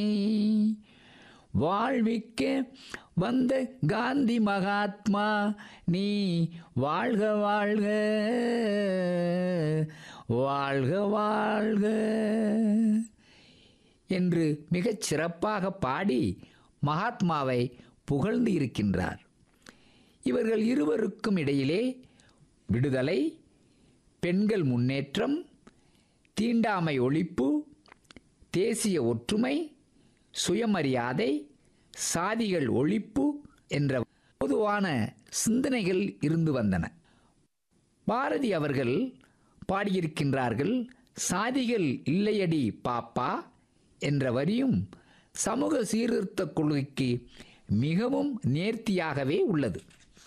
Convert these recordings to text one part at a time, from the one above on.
வாழ்விக்க வந்த காந்தி மகாத்மா நீ வாழ்க வாழ்க வாழ்க வாழ்க என்று மிகச் சிறப்பாக பாடி மகாத்மாவை புகழ்ந்து இருக்கின்றார் இவர்கள் இருவருக்கும் இடையிலே விடுதலை பெண்கள் முன்னேற்றம் தீண்டாமை ஒழிப்பு தேசிய ஒற்றுமை சுயமரியாதை சாதிகள் ஒழிப்பு என்ற பொதுவான சிந்தனைகள் இருந்து வந்தன பாரதி அவர்கள் பாடியிருக்கின்றார்கள் சாதிகள் இல்லையடி பாப்பா என்ற வரியும் சமூக சீர்திருத்த கொள்கைக்கு மிகவும் நேர்த்தியாகவே உள்ளது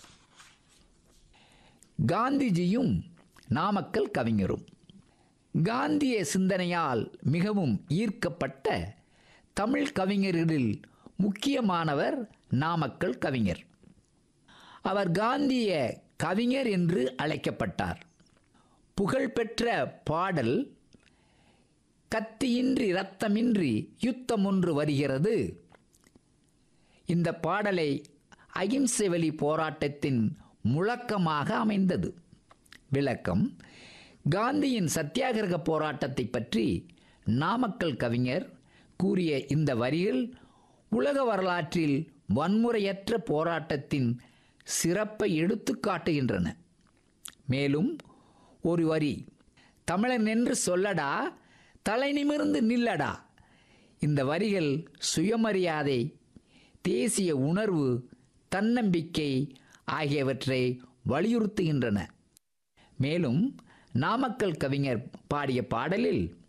காந்திஜியும் நாமக்கல் கவிஞரும் காந்திய சிந்தனையால் மிகவும் ஈர்க்கப்பட்ட தமிழ் கவிஞர்களில் முக்கியமானவர் நாமக்கல் கவிஞர் அவர் காந்திய கவிஞர் என்று அழைக்கப்பட்டார் புகழ்பெற்ற பாடல் கத்தியின்றி இரத்தமின்றி யுத்தம் ஒன்று வருகிறது இந்த பாடலை அகிம்சை வழி போராட்டத்தின் முழக்கமாக அமைந்தது விளக்கம் காந்தியின் சத்தியாகிரக போராட்டத்தை பற்றி நாமக்கல் கவிஞர் கூறிய இந்த வரிகள் உலக வரலாற்றில் வன்முறையற்ற போராட்டத்தின் சிறப்பை எடுத்து காட்டுகின்றன மேலும் ஒரு வரி தமிழன் என்று சொல்லடா தலை நிமிர்ந்து நில்லடா இந்த வரிகள் சுயமரியாதை தேசிய உணர்வு தன்னம்பிக்கை ஆகியவற்றை வலியுறுத்துகின்றன மேலும் நாமக்கல் கவிஞர் பாடிய பாடலில்